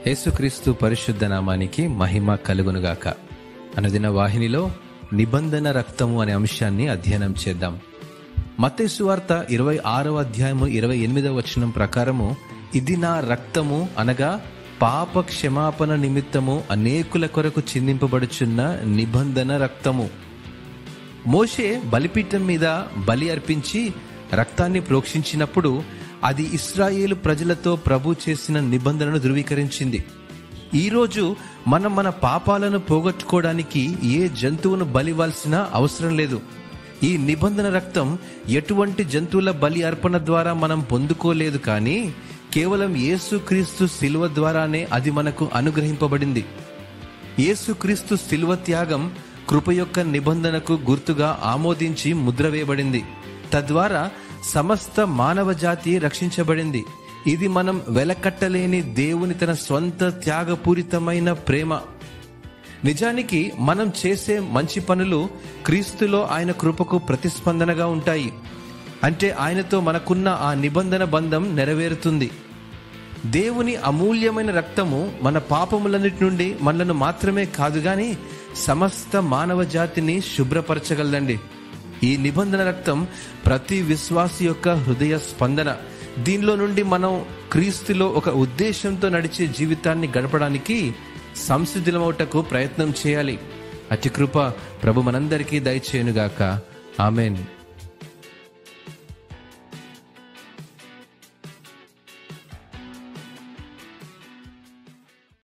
యేసుక్రీస్తు పరిశుద్ధ నామానికి మహిమ కలుగునుగాక అనుదిన వాహినిలో నిబంధన రక్తము అనే అంశాన్ని అధ్యయనం చేద్దాం మత్తేసు వార్త ఇరవై ఆరవ అధ్యాయము ఇరవై ఎనిమిదవ వచనం ప్రకారము ఇది నా రక్తము అనగా పాప క్షమాపణ నిమిత్తము అనేకుల కొరకు చిందింపబడుచున్న నిబంధన రక్తము మోషే బలిపీఠం మీద బలి అర్పించి రక్తాన్ని ప్రోక్షించినప్పుడు అది ఇస్రాయేలు ప్రజలతో ప్రభు చేసిన నిబంధనను ధృవీకరించింది ఈరోజు మనం మన పాపాలను పోగొట్టుకోవడానికి ఏ జంతువును బలివ్వాల్సిన అవసరం లేదు ఈ నిబంధన రక్తం ఎటువంటి జంతువుల బలి అర్పణ ద్వారా మనం పొందుకోలేదు కానీ కేవలం యేసుక్రీస్తు శిలువ ద్వారానే అది మనకు అనుగ్రహింపబడింది యేసుక్రీస్తు శిలువ త్యాగం కృప యొక్క నిబంధనకు గుర్తుగా ఆమోదించి ముద్ర వేయబడింది తద్వారా సమస్త మానవ జాతి రక్షించబడింది ఇది మనం వెలకట్టలేని దేవుని తన స్వంత త్యాగపూరితమైన ప్రేమ నిజానికి మనం చేసే మంచి పనులు క్రీస్తులో ఆయన కృపకు ప్రతిస్పందనగా ఉంటాయి అంటే ఆయనతో మనకున్న ఆ నిబంధన బంధం నెరవేరుతుంది దేవుని అమూల్యమైన రక్తము మన పాపములన్నిటి నుండి మనలను మాత్రమే కాదు గాని సమస్త మానవ జాతిని శుభ్రపరచగలదండి ఈ నిబంధన రక్తం ప్రతి విశ్వాసి యొక్క హృదయ స్పందన దీనిలో నుండి మనం క్రీస్తులో ఒక ఉద్దేశంతో నడిచే జీవితాన్ని గడపడానికి సంసిద్ధులమవుటకు ప్రయత్నం చేయాలి అతి కృప ప్రభు మనందరికీ దయచేయునుగాక ఆమెన్